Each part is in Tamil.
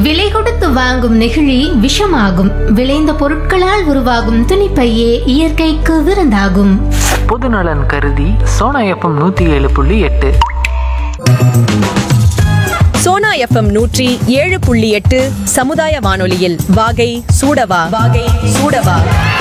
விலை கொடுத்து வாங்கும் நெகிழி விஷமாகும் விளைந்த பொருட்களால் உருவாகும் துணிப்பையே இயற்கைக்கு விருந்தாகும் பொதுநலன் கருதி சோனா எஃப்எம் நூற்றி ஏழு புள்ளி எட்டு சோனா எஃப்எம் நூற்றி ஏழு புள்ளி எட்டு சமுதாய வானொலியில் வாகை சூடவா வாகை சூடவா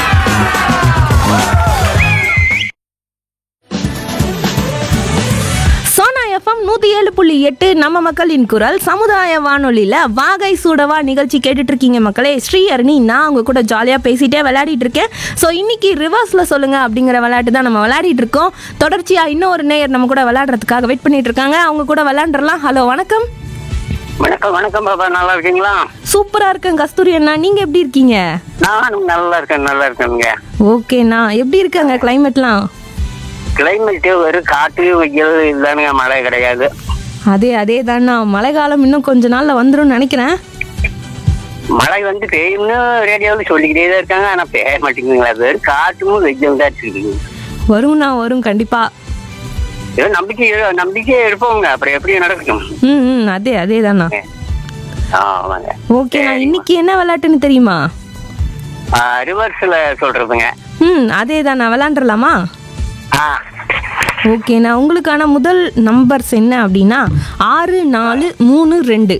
சோனா எஃப்எம் நூற்றி ஏழு புள்ளி எட்டு நம்ம மக்களின் குரல் சமுதாய வானொலியில் வாகை சூடவா நிகழ்ச்சி கேட்டுட்டு இருக்கீங்க மக்களே ஸ்ரீ அருணி நான் உங்க கூட ஜாலியாக பேசிட்டே விளையாடிட்டு இருக்கேன் ஸோ இன்னைக்கு ரிவர்ஸில் சொல்லுங்க அப்படிங்கிற விளையாட்டு தான் நம்ம விளையாடிட்டு இருக்கோம் தொடர்ச்சியாக இன்னும் ஒரு நேயர் நம்ம கூட விளையாடுறதுக்காக வெயிட் பண்ணிட்டு இருக்காங்க அவங்க கூட விளையாண்டுறலாம் ஹலோ வணக்கம் வணக்கம் வணக்கம் பாபா நல்லா இருக்கீங்களா சூப்பராக இருக்கேன் கஸ்தூரி அண்ணா நீங்கள் எப்படி இருக்கீங்க நானும் நல்லா இருக்கேன் நல்லா இருக்கேனுங்க ஓகேண்ணா எப்படி இருக்காங்க கிளைமேட்லாம் கிளைமேட்டு வெறும் காற்று வெயில் இதுதானுங்க மழை கிடையாது அதே அதே தாண்ணா மழை காலம் இன்னும் கொஞ்ச நாளில் வந்துடும் நினைக்கிறேன் மழை வந்து பெய்யும்னு ரேடியோவில் சொல்லிக்கிட்டே தான் இருக்காங்க ஆனால் பெய்ய மாட்டேங்குதுங்களா வெறும் காற்றும் வெயிலும் தான் இருக்குங்க வரும்ண்ணா வரும் கண்டிப்பாக ஏதோ நம்பிக்கை நம்பிக்கை இருப்போங்க அப்புறம் எப்படி நடக்கும் ம் ம் அதே அதே தாண்ணா ஆமாங்க ஓகேண்ணா இன்னைக்கு என்ன விளையாட்டுன்னு தெரியுமா ரிவர்ஸில் சொல்றதுங்க ம் அதே தான் நான் விளாண்டுலாமா ஆ ஓகேண்ணா உங்களுக்கான முதல் நம்பர்ஸ் என்ன அப்படின்னா ஆறு நாலு மூணு ரெண்டு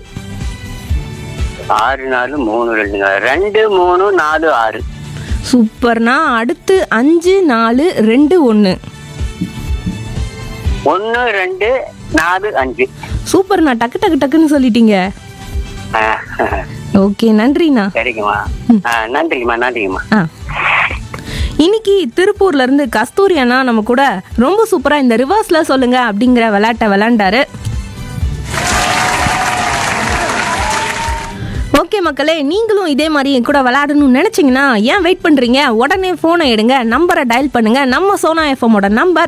ஆறு நாலு மூணு ரெண்டுங்க ரெண்டு மூணு நாலு ஆறு சூப்பர்ண்ணா அடுத்து அஞ்சு நாலு ரெண்டு ஒன்று ஒன்று ரெண்டு நாலு அஞ்சு சூப்பர்ண்ணா டக்கு டக்கு டக்குன்னு சொல்லிட்டீங்க ஆ, ஓகே நன்றிண்ணா சரிங்கம்மா ஆ நன்றிங்கம்மா நன்றிங்கம்மா ஆ இன்னைக்கு திருப்பூர்ல இருந்து கஸ்தூரி அண்ணா நம்ம கூட ரொம்ப சூப்பரா இந்த ரிவர்ஸ்ல சொல்லுங்க அப்படிங்கிற விளையாட்டை விளையாண்டாரு ஓகே மக்களே நீங்களும் இதே மாதிரி என் கூட விளையாடணும்னு நினைச்சீங்கன்னா ஏன் வெயிட் பண்றீங்க உடனே போனை எடுங்க நம்பரை டயல் பண்ணுங்க நம்ம சோனா எஃப்எம்மோட நம்பர்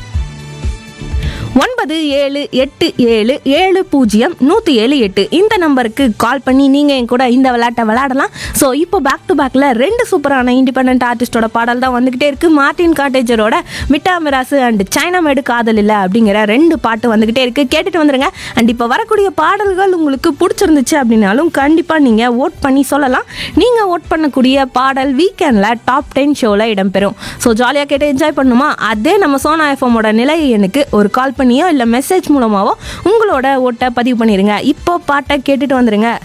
ஒன்பது ஏழு எட்டு ஏழு ஏழு பூஜ்ஜியம் நூற்றி ஏழு எட்டு இந்த நம்பருக்கு கால் பண்ணி நீங்கள் என் கூட இந்த விளையாட்டை விளையாடலாம் ஸோ இப்போ பேக் டு பேக்கில் ரெண்டு சூப்பரான இண்டிபெண்ட் ஆர்டிஸ்டோட பாடல் தான் வந்துக்கிட்டே இருக்கு மார்டின் காட்டேஜரோட மிட்டா மிராசு அண்ட் சைனா மேடு காதல் இல்லை அப்படிங்கிற ரெண்டு பாட்டு வந்துக்கிட்டே இருக்கு கேட்டுட்டு வந்துருங்க அண்ட் இப்போ வரக்கூடிய பாடல்கள் உங்களுக்கு பிடிச்சிருந்துச்சு அப்படின்னாலும் கண்டிப்பாக நீங்கள் ஓட் பண்ணி சொல்லலாம் நீங்கள் ஓட் பண்ணக்கூடிய பாடல் வீக்கெண்டில் டாப் டென் ஷோவில் இடம்பெறும் ஸோ ஜாலியாக கேட்டு என்ஜாய் பண்ணுமா அதே நம்ம சோனா எஃப்எம்மோட நிலை எனக்கு ஒரு கால் பண்ணியோ இல்லை மெசேஜ் மூலமாவோ உங்களோட ஓட்டை பதிவு பண்ணிடுங்க இப்போ பாட்டை கேட்டுட்டு வந்துருங்க